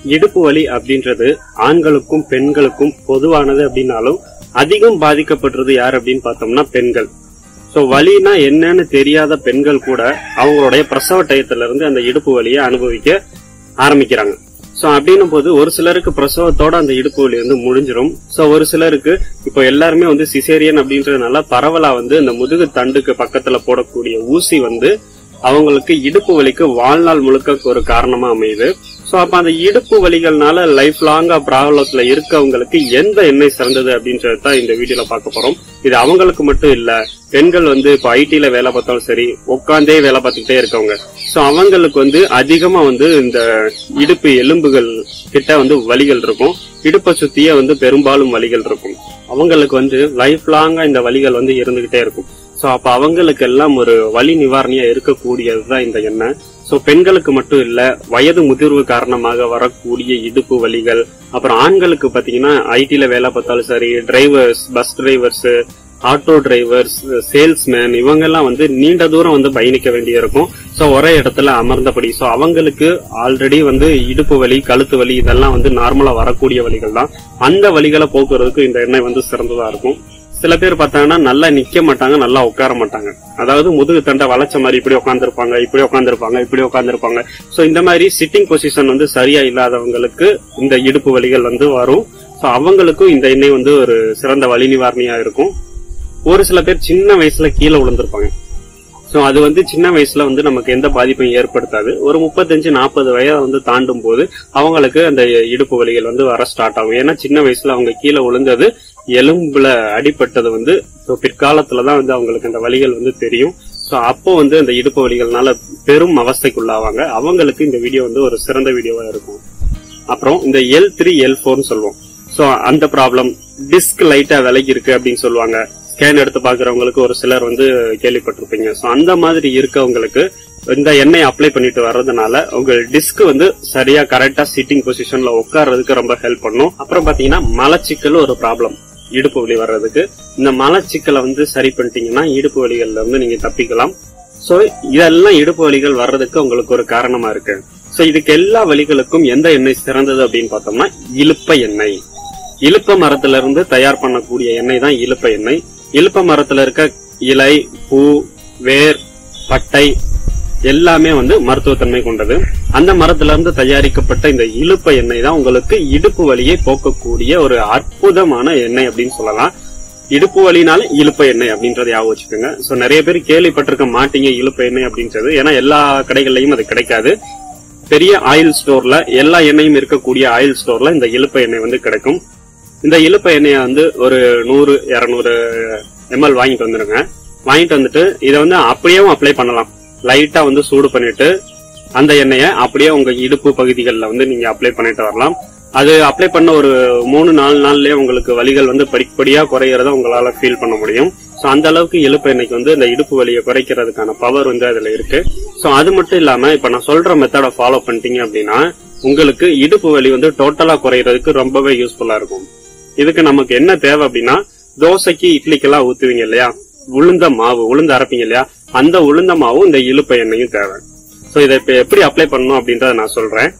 இடுப்பு வலி அப்படின்றது ஆண்களுக்கும் பெண்களுக்கும் பொதுவானது அப்படின்னாலும் அதிகம் பாதிக்கப்படுறது யார் அப்படின்னு பார்த்தோம்னா பெண்கள் சோ வலினா என்னன்னு தெரியாத பெண்கள் கூட அவங்களுடைய பிரசவ டயத்துல இருந்து அந்த இடுப்பு வலியை அனுபவிக்க ஆரம்பிக்கிறாங்க சோ அப்படின்னும் போது ஒரு சிலருக்கு பிரசவத்தோட அந்த இடுப்பு வலி வந்து முடிஞ்சிரும் சோ ஒரு சிலருக்கு இப்போ எல்லாருமே வந்து சிசேரியன் அப்படின்றதுனால பரவலா வந்து இந்த முதுகு தண்டுக்கு பக்கத்துல போடக்கூடிய ஊசி வந்து அவங்களுக்கு இடுப்பு வலிக்கு வாழ்நாள் முழுக்க ஒரு காரணமா அமையுது சோ அப்ப அந்த இடுப்பு வலிகள்னால லைஃப் லாங்கா ப்ராப்ளத்துல இருக்கவங்களுக்கு எந்த எண்ணெய் சிறந்தது அப்படின்றது தான் இந்த வீடியோல பார்க்க போறோம் இது அவங்களுக்கு மட்டும் இல்ல பெண்கள் வந்து இப்போ ஐடில வேலை பார்த்தாலும் சரி உட்காந்தே வேலை பார்த்துக்கிட்டே இருக்கவங்க சோ அவங்களுக்கு வந்து அதிகமா வந்து இந்த இடுப்பு எலும்புகள் கிட்ட வந்து வலிகள் இருக்கும் இடுப்பை சுத்தியே வந்து பெரும்பாலும் வலிகள் இருக்கும் அவங்களுக்கு வந்து லைஃப் லாங்கா இந்த வலிகள் வந்து இருந்துகிட்டே இருக்கும் சோ அப்ப அவங்களுக்கு எல்லாம் ஒரு வலி நிவாரணியா இருக்கக்கூடியதுதான் இந்த எண்ணெய் சோ பெண்களுக்கு மட்டும் இல்ல வயது முதிர்வு காரணமாக வரக்கூடிய இடுப்பு வலிகள் அப்புறம் ஆண்களுக்கு பாத்தீங்கன்னா ஐடில வேலை பார்த்தாலும் சரி drivers bus drivers auto drivers salesman இவங்க எல்லாம் வந்து நீண்ட தூரம் வந்து பயணிக்க வேண்டியிருக்கும் சோ ஒரே இடத்துல அமர்ந்தபடி சோ அவங்களுக்கு ஆல்ரெடி வந்து இடுப்பு வலி கழுத்து வலி இதெல்லாம் வந்து நார்மலா வரக்கூடிய வலிகள் தான் அந்த வலிகளை போக்குறதுக்கு இந்த எண்ணெய் வந்து சிறந்ததா இருக்கும் சில பேர் பார்த்தாங்கன்னா நல்லா நிக்க மாட்டாங்க நல்லா உட்கார மாட்டாங்க அதாவது முதுகு தண்டை வளைச்ச மாதிரி இப்படி உட்காந்துருப்பாங்க இப்படி உட்காந்துருப்பாங்க இப்படி உட்காந்துருப்பாங்க சோ இந்த மாதிரி சிட்டிங் பொசிஷன் வந்து சரியா இல்லாதவங்களுக்கு இந்த இடுப்பு வலிகள் வந்து வரும் சோ அவங்களுக்கும் இந்த எண்ணெய் வந்து ஒரு சிறந்த வலி நிவாரணியா இருக்கும் ஒரு சில பேர் சின்ன வயசுல கீழே விழுந்திருப்பாங்க சோ அது வந்து சின்ன வயசுல வந்து நமக்கு எந்த பாதிப்பையும் ஏற்படுத்தாது ஒரு முப்பத்தஞ்சு நாற்பது வயதை வந்து தாண்டும் போது அவங்களுக்கு அந்த இடுப்பு வலிகள் வந்து வர ஸ்டார்ட் ஆகும் ஏன்னா சின்ன வயசுல அவங்க கீழே விழுந்தது எலும்புல அடிபட்டது வந்து so பிற்காலத்துலதான் வந்து அவங்களுக்கு அந்த வலிகள் வந்து தெரியும் சோ அப்போ வந்து அந்த இடுப்பு வலிகள்னால பெரும் அவஸ்தைக்குள்ளாவாங்க அவங்களுக்கு இந்த வீடியோ வந்து ஒரு சிறந்த வீடியோவா இருக்கும் அப்புறம் இந்த எல் த்ரீ எல் ஃபோர்னு சொல்லுவோம் சோ அந்த ப்ராப்ளம் டிஸ்க் லைட்டா விலகி இருக்கு அப்படின்னு சொல்லுவாங்க ஸ்கேன் எடுத்து பாக்குறவங்களுக்கு ஒரு சிலர் வந்து கேள்விப்பட்டிருப்பீங்க சோ அந்த மாதிரி இருக்கவங்களுக்கு இந்த எண்ணெய் அப்ளை பண்ணிட்டு வர்றதுனால உங்க டிஸ்க் வந்து சரியா கரெக்டா சிட்டிங் பொசிஷன்ல உட்கார்றதுக்கு ரொம்ப ஹெல்ப் பண்ணும் அப்புறம் பாத்தீங்கன்னா மலச்சிக்கல் ஒரு ப்ராப்ளம் இடுப்பு வலி வர்றதுக்கு இந்த மலச்சிக்கலை வந்து சரி பண்ணிட்டீங்கன்னா இடுப்பு வலிகள்ல இருந்து நீங்க தப்பிக்கலாம் சோ இதெல்லாம் இடுப்பு வலிகள் வர்றதுக்கு உங்களுக்கு ஒரு காரணமா இருக்கு சோ இதுக்கு எல்லா வலிகளுக்கும் எந்த எண்ணெய் சிறந்தது அப்படின்னு பார்த்தோம்னா இலுப்ப எண்ணெய் இலுப்ப மரத்துல இருந்து தயார் பண்ணக்கூடிய எண்ணெய் தான் இலுப்ப எண்ணெய் இலுப்ப மரத்துல இருக்க இலை பூ வேர் பட்டை எல்லாமே வந்து மருத்துவத்தன்மை கொண்டது அந்த மரத்துல இருந்து தயாரிக்கப்பட்ட இந்த இலுப்ப எண்ணெய் தான் உங்களுக்கு இடுப்பு வலியை போக்கக்கூடிய ஒரு அற்புதமான எண்ணெய் அப்படின்னு சொல்லலாம் இடுப்பு வலினால இழுப்ப எண்ணெய் அப்படின்றத ஞாபகம் வச்சுக்கோங்க சோ நிறைய பேர் கேள்விப்பட்டிருக்க மாட்டீங்க இழுப்ப எண்ணெய் அப்படின்றது ஏன்னா எல்லா கடைகள்லயும் அது கிடைக்காது பெரிய ஆயில் ஸ்டோர்ல எல்லா எண்ணெயும் இருக்கக்கூடிய ஆயில் ஸ்டோர்ல இந்த இழுப்ப எண்ணெய் வந்து கிடைக்கும் இந்த இழுப்ப எண்ணெயை வந்து ஒரு நூறு இருநூறு எம்எல் வாங்கிட்டு வந்துருங்க வாங்கிட்டு வந்துட்டு இதை வந்து அப்படியேவும் அப்ளை பண்ணலாம் லைட்டா வந்து சூடு பண்ணிட்டு அந்த எண்ணெயை அப்படியே உங்க இடுப்பு பகுதிகளில் வந்து நீங்க அப்ளை பண்ணிட்டு வரலாம் அது அப்ளை பண்ண ஒரு மூணு நாலு நாள்லயே உங்களுக்கு வலிகள் வந்து படிப்படியா குறையறத உங்களால ஃபீல் பண்ண முடியும் சோ அந்த அளவுக்கு இழுப்பு எண்ணெய்க்கு வந்து இந்த இடுப்பு வலியை குறைக்கிறதுக்கான பவர் வந்து அதுல இருக்கு சோ அது மட்டும் இல்லாம இப்ப நான் சொல்ற மெத்தடை ஃபாலோ பண்ணிட்டீங்க அப்படின்னா உங்களுக்கு இடுப்பு வலி வந்து டோட்டலா குறையறதுக்கு ரொம்பவே யூஸ்ஃபுல்லா இருக்கும் இதுக்கு நமக்கு என்ன தேவை அப்படின்னா தோசைக்கு இட்லிக்கெல்லாம் ஊத்துவீங்க இல்லையா உளுந்த மாவு உளுந்து அரைப்பீங்க இல்லையா அந்த உளுந்த மாவும் இந்த இழுப்ப எண்ணெயும் தேவை சோ இதை இப்ப எப்படி அப்ளை பண்ணணும் அப்படின்றத நான் சொல்றேன்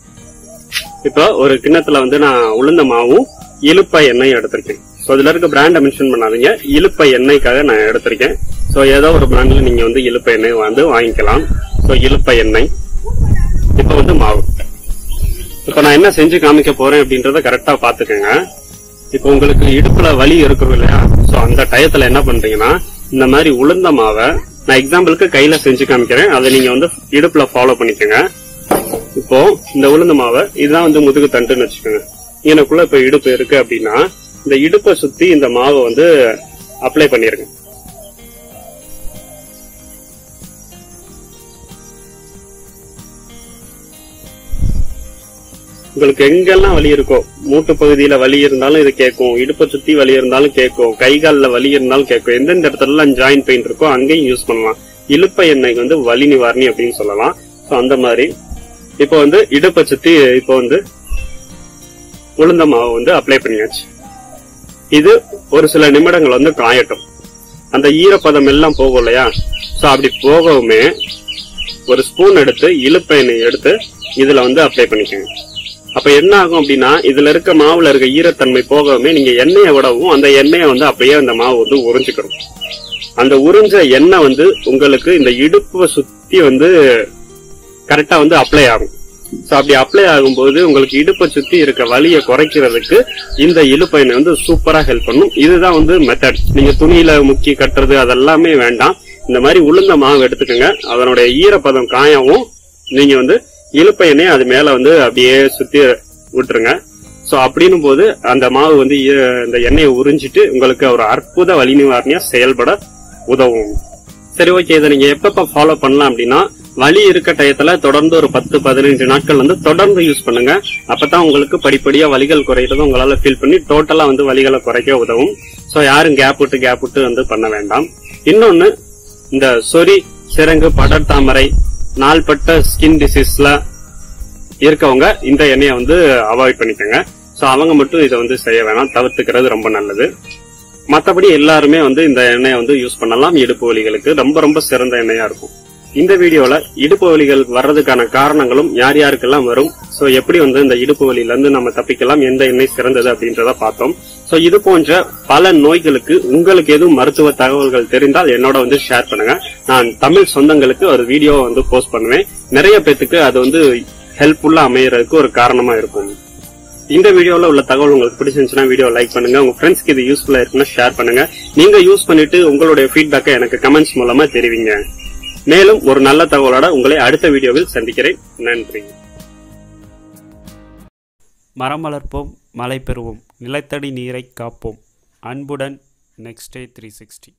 இப்போ ஒரு கிண்ணத்துல வந்து நான் உளுந்த மாவும் இழுப்ப எண்ணெயும் எடுத்திருக்கேன் சோ இதுல இருக்க பிராண்ட மென்ஷன் பண்ணாதீங்க இழுப்ப எண்ணெய்க்காக நான் எடுத்திருக்கேன் சோ ஏதோ ஒரு பிராண்ட்ல நீங்க வந்து இழுப்ப எண்ணெய் வந்து வாங்கிக்கலாம் சோ இழுப்ப எண்ணெய் இப்போ வந்து மாவு இப்போ நான் என்ன செஞ்சு காமிக்க போறேன் அப்படின்றத கரெக்டா பாத்துக்கோங்க இப்போ உங்களுக்கு இடுப்புல வலி இருக்கும் இல்லையா சோ அந்த டயத்துல என்ன பண்றீங்கன்னா இந்த மாதிரி உளுந்த மாவை நான் எக்ஸாம்பிளுக்கு கையில செஞ்சு காமிக்கிறேன் அதை நீங்க வந்து இடுப்புல ஃபாலோ பண்ணிக்கோங்க இப்போ இந்த உளுந்த மாவை இதுதான் வந்து முதுகு தண்டுன்னு வச்சுக்கோங்க எனக்குள்ள இப்ப இடுப்பு இருக்கு அப்படின்னா இந்த இடுப்பை சுத்தி இந்த மாவை வந்து அப்ளை பண்ணிருங்க உங்களுக்கு எங்கெல்லாம் வலி இருக்கோ மூட்டு பகுதியில வலி இருந்தாலும் இது கேட்கும் இடுப்பை சுத்தி வலி இருந்தாலும் கேட்கும் கை கால்ல வலி இருந்தாலும் கேட்கும் எந்தெந்த இடத்துல எல்லாம் ஜாயின் பெயின் இருக்கோ அங்கேயும் யூஸ் பண்ணலாம் இழுப்ப எண்ணெய்க்கு வந்து வலி நிவாரணி அப்படின்னு சொல்லலாம் சோ அந்த மாதிரி இப்போ வந்து இடுப்பை சுத்தி இப்போ வந்து உளுந்த மாவு வந்து அப்ளை பண்ணியாச்சு இது ஒரு சில நிமிடங்கள் வந்து காயட்டும் அந்த ஈரப்பதம் எல்லாம் போகும் இல்லையா சோ அப்படி போகவுமே ஒரு ஸ்பூன் எடுத்து இழுப்ப எண்ணெய் எடுத்து இதுல வந்து அப்ளை பண்ணிக்கோங்க அப்ப என்ன ஆகும் அப்படின்னா இதுல இருக்க மாவுல இருக்க ஈரத்தன்மை போகவுமே நீங்க எண்ணெயை விடவும் அந்த எண்ணெயை வந்து அப்படியே அந்த மாவு வந்து உறிஞ்சிக்கிறோம் அந்த உறிஞ்ச எண்ணெய் வந்து உங்களுக்கு இந்த இடுப்பை சுத்தி வந்து கரெக்டா வந்து அப்ளை ஆகும் சோ அப்படி அப்ளை ஆகும்போது உங்களுக்கு இடுப்பை சுத்தி இருக்க வலியை குறைக்கிறதுக்கு இந்த இழுப்பை எண்ணெய் வந்து சூப்பரா ஹெல்ப் பண்ணும் இதுதான் வந்து மெத்தட் நீங்க துணியில முக்கி கட்டுறது அதெல்லாமே வேண்டாம் இந்த மாதிரி உளுந்த மாவு எடுத்துக்கோங்க அதனுடைய ஈரப்பதம் காயவும் நீங்க வந்து இழுப்பை எண்ணெய் அது மேல வந்து அப்படியே சுத்தி விட்டுருங்க சோ அப்படின்னும் போது அந்த மாவு வந்து ஈ- இந்த எண்ணெயை உறிஞ்சிட்டு உங்களுக்கு ஒரு அற்புத வலி நிவாரணியா செயல்பட உதவும் சரி ஓகே இதை நீங்க எப்பப்ப ஃபாலோ பண்ணலாம் அப்படின்னா வலி இருக்க டயத்துல தொடர்ந்து ஒரு பத்து பதினஞ்சு நாட்கள் வந்து தொடர்ந்து யூஸ் பண்ணுங்க அப்பதான் உங்களுக்கு படிப்படியா வலிகள் குறையிறதும் உங்களால ஃபீல் பண்ணி டோட்டலா வந்து வலிகளை குறைக்க உதவும் சோ யாரும் கேப் விட்டு கேப் விட்டு வந்து பண்ண வேண்டாம் இன்னொன்னு இந்த சொறி சிரங்கு படர்தாமரை நாள்பட்ட ஸ்கின் டிசீஸ்ல இருக்கவங்க இந்த எண்ணெயை வந்து அவாய்ட் பண்ணிக்கோங்க சோ அவங்க மட்டும் இதை வந்து செய்ய வேணாம் தவிர்த்துக்கிறது ரொம்ப நல்லது மத்தபடி எல்லாருமே வந்து இந்த எண்ணெயை வந்து யூஸ் பண்ணலாம் இடுப்பு வலிகளுக்கு ரொம்ப ரொம்ப சிறந்த எண்ணெயா இருக்கும் இந்த வீடியோல இடுப்பு வலிகள் வர்றதுக்கான காரணங்களும் யார் யாருக்கெல்லாம் வரும் சோ எப்படி வந்து இந்த இடுப்பு வலியில இருந்து நம்ம தப்பிக்கலாம் எந்த எண்ணெய் சிறந்தது அப்படின்றத பார்த்தோம் சோ இது போன்ற பல நோய்களுக்கு உங்களுக்கு எதுவும் மருத்துவ தகவல்கள் தெரிந்தால் என்னோட வந்து ஷேர் பண்ணுங்க நான் தமிழ் சொந்தங்களுக்கு ஒரு வீடியோ வந்து போஸ்ட் பண்ணுவேன் நிறைய பேத்துக்கு அது வந்து ஹெல்ப்ஃபுல்லா அமையறதுக்கு ஒரு காரணமா இருக்கும் இந்த வீடியோல உள்ள தகவல் உங்களுக்கு பிடிச்சிருந்துச்சுன்னா வீடியோ லைக் பண்ணுங்க உங்க ஃப்ரெண்ட்ஸ்க்கு இது யூஸ்ஃபுல்லா இருக்குன்னா ஷேர் பண்ணுங்க நீங்க யூஸ் பண்ணிட்டு உங்களுடைய ஃபீட்பேக்கை எனக்கு கமெண்ட்ஸ் மூலமா தெரிவிங்க மேலும் ஒரு நல்ல தகவலோட உங்களை அடுத்த வீடியோவில் சந்திக்கிறேன் நன்றி மரம் வளர்ப்போம் மழை பெறுவோம் நிலத்தடி நீரை காப்போம் அன்புடன் நெக்ஸ்ட் டே த்ரீ சிக்ஸ்டி